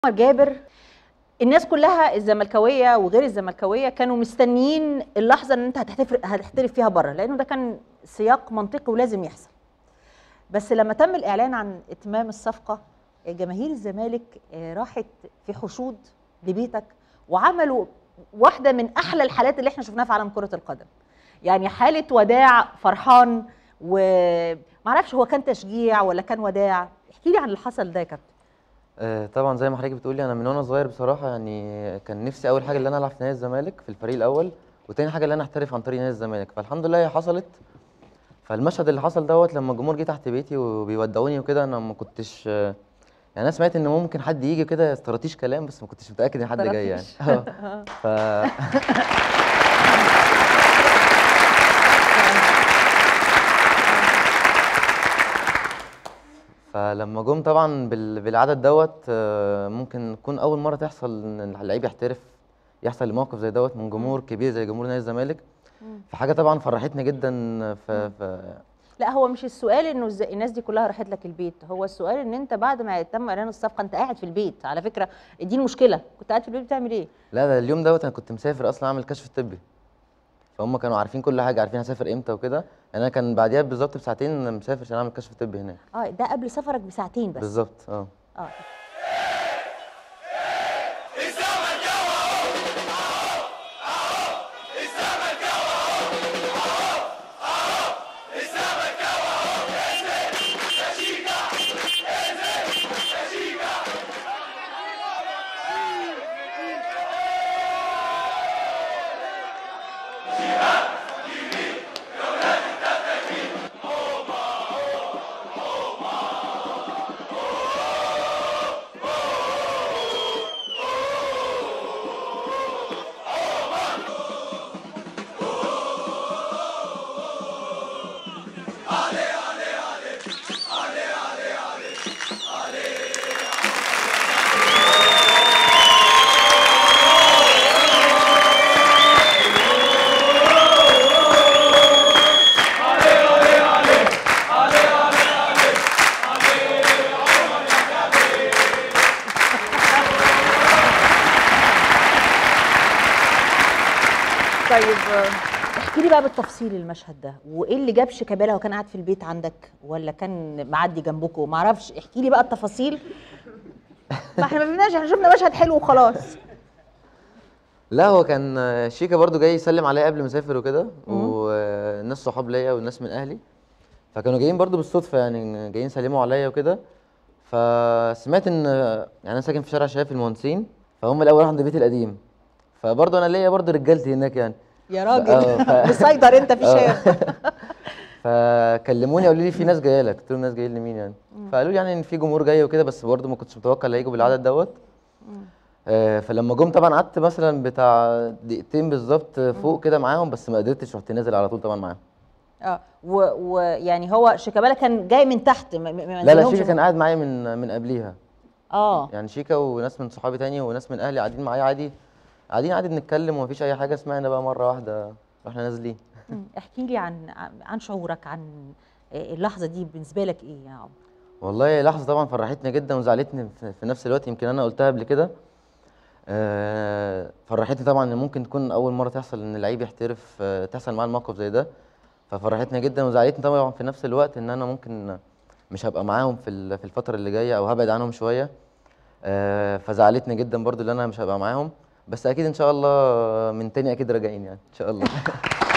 عمر جابر الناس كلها الزملكاويه وغير الزملكاويه كانوا مستنيين اللحظه ان انت هتحتفل هتحترف فيها بره لانه ده كان سياق منطقي ولازم يحصل بس لما تم الاعلان عن اتمام الصفقه جماهير الزمالك آه، راحت في حشود لبيتك وعملوا واحده من احلى الحالات اللي احنا شفناها في عالم كره القدم يعني حاله وداع فرحان ومعرفش هو كان تشجيع ولا كان وداع احكي لي عن اللي حصل ده يا كابتن آه، طبعا زي ما حضرتك بتقولي انا من وانا صغير بصراحه يعني كان نفسي اول حاجه اللي انا العب في نادي الزمالك في الفريق الاول وتاني حاجه اللي انا احترف عن طريق نادي الزمالك فالحمد لله هي حصلت فالمشهد اللي حصل دوت لما الجمهور جه تحت بيتي وبيودعوني وكده انا ما كنتش آه، يعني انا سمعت ان ممكن حد يجي كده استراتيج كلام بس ما كنتش متاكد ان حد جاي يعني اه ف فلما جم طبعا بال- بالعدد دوت آه، ممكن تكون اول مره تحصل ان اللعيب يحترف يحصل لموقف زي دوت من جمهور كبير زي جمهور نادي الزمالك فحاجه طبعا فرحتني جدا ف... ف... لا هو مش السؤال انه إز- الناس دي كلها راحت لك البيت هو السؤال ان انت بعد ما تم اعلان الصفقه انت قاعد في البيت على فكره دي المشكله كنت قاعد في البيت بتعمل ايه لا ده اليوم دوت انا كنت مسافر اصلا اعمل كشف طبي فهم كانوا عارفين كل حاجه عارفين هسافر امتى وكده يعني انا كان بعديها بالظبط بساعتين مسافر عشان اعمل كشف طبي هناك اه ده قبل سفرك بساعتين بس بالظبط اه اه طيب آه، احكي لي بقى بالتفصيل المشهد ده وايه اللي جاب شيكابالا هو كان قاعد في البيت عندك ولا كان معدي جنبكم ما اعرفش احكي لي بقى التفاصيل ما احنا ما فهمناش احنا شفنا مشهد حلو وخلاص لا هو كان آه، شيكا برضو جاي يسلم عليا قبل ما اسافر وكده والناس صحاب ليا والناس من اهلي فكانوا جايين برضو بالصدفه يعني جايين يسلموا عليا وكده فسمعت ان يعني انا ساكن في شارع شباب المهندسين فهم الاول عند بيتي القديم فبرضو انا ليا برضو رجالتي هناك يعني يا آه، راجل ف- مسيطر انت في الشارع فكلموني قالوا لي في ناس جايه لك قلت لهم ناس جايين لمين يعني فقالوا لي يعني ان في جمهور جاي وكده بس برضو ما كنتش متوقع ان هيجوا بالعدد دوت آه، فلما جم طبعا قعدت مثلا بتاع دقيقتين بالظبط فوق كده معاهم بس ما قدرتش رحت نازل على طول طبعا معاهم اه ويعني هو شيكابالا كان جاي من تحت ما- ما- ما لا لا نزلهمش شيكا من- كان قاعد معايا من من قبليها اه يعني شيكا وناس من صحابي تاني وناس من اهلي قاعدين معايا عادي قاعدين عادي بنتكلم ومفيش اي حاجه سمعنا بقى مره واحده واحنا نازلين مم. احكي لي عن عن شعورك عن اللحظه دي بالنسبه لك ايه يا عمر والله لحظه طبعا فرحتني جدا وزعلتني في في نفس الوقت يمكن انا قلتها قبل كده آه، فرحتني طبعا ان ممكن تكون اول مره تحصل ان اللعيب يحترف آه، تحصل معاه الموقف زي ده ففرحتني جدا وزعلتني طبعا في نفس الوقت ان انا ممكن مش هبقى معاهم في ال- في الفتره اللي جايه او هبعد عنهم شويه آه، فزعلتني جدا برضو ان انا مش هبقى معاهم بس اكيد ان شاء الله من تاني اكيد راجعين يعني ان شاء الله